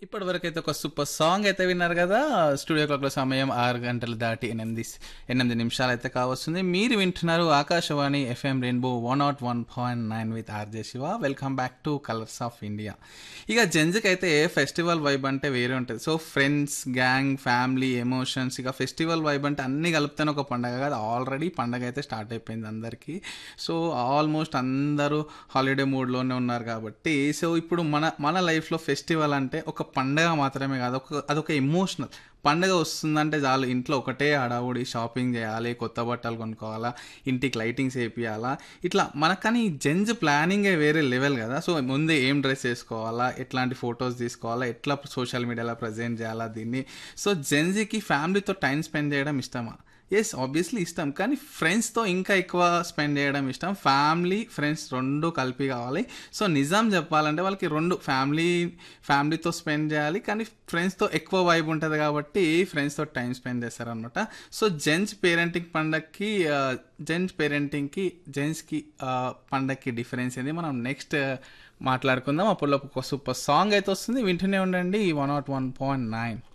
ఇప్పటి వరకు అయితే ఒక సూపర్ సాంగ్ అయితే విన్నారు కదా స్టూడియో క్లాక్లో సమయం ఆరు గంటలు దాటి ఎనిమిది ఎనిమిది నిమిషాలు అయితే కావస్తుంది మీరు వింటున్నారు Akashvani FM rainbow one naught one point nine with RJ Shiva welcome back to colours of India ఇక జెంజ్కి అయితే ఫెస్టివల్ వైబ్ అంటే వేరే ఉంటుంది so friends gang family emotions ఇక ఫెస్టివల్ వైబ్ అంటే అన్ని కలిపితేనే ఒక పండగ కాదు ఆల్రెడీ పండగ అయితే స్టార్ట్ అయిపోయింది అందరికీ సో ఆల్మోస్ట్ అందరూ హాలిడే మూడ్లోనే ఉన్నారు కాబట్టి సో ఇప్పుడు మన మన లైఫ్లో ఫెస్టివల్ అంటే ఒక పండగ మాత్రమే కాదు ఒక అదొక ఎమోషనల్ పండగ వస్తుందంటే చాలు ఇంట్లో ఒకటే హడావుడి షాపింగ్ చేయాలి కొత్త బట్టలు కొనుక్కోవాలా ఇంటికి లైటింగ్స్ వేపియాలా ఇట్లా మనకని జెంజ్ ప్లానింగే వేరే లెవెల్ కదా సో ముందే ఏం డ్రెస్ వేసుకోవాలా ఎట్లాంటి ఫొటోస్ తీసుకోవాలా ఎట్లా సోషల్ మీడియాలో ప్రజెంట్ చేయాలా దీన్ని సో జెన్జీకి ఫ్యామిలీతో టైం స్పెండ్ చేయడం ఇష్టమా ఎస్ ఆబ్వియస్లీ ఇష్టం కానీ ఫ్రెండ్స్తో ఇంకా ఎక్కువ స్పెండ్ చేయడం ఇష్టం ఫ్యామిలీ ఫ్రెండ్స్ రెండు కలిపి కావాలి సో నిజాం చెప్పాలంటే వాళ్ళకి రెండు ఫ్యామిలీ ఫ్యామిలీతో స్పెండ్ చేయాలి కానీ ఫ్రెండ్స్తో ఎక్కువ వైబ్ ఉంటుంది కాబట్టి ఫ్రెండ్స్తో టైం స్పెండ్ చేస్తారనమాట సో జెంట్స్ పేరెంటింగ్ పండగకి జెంట్స్ పేరెంటింగ్కి జెంట్స్కి పండగకి డిఫరెన్స్ ఏంది మనం నెక్స్ట్ మాట్లాడుకుందాం అప్పుడు ఒక సూపర్ సాంగ్ అయితే వస్తుంది వింటూనే ఉండండి one naught one point nine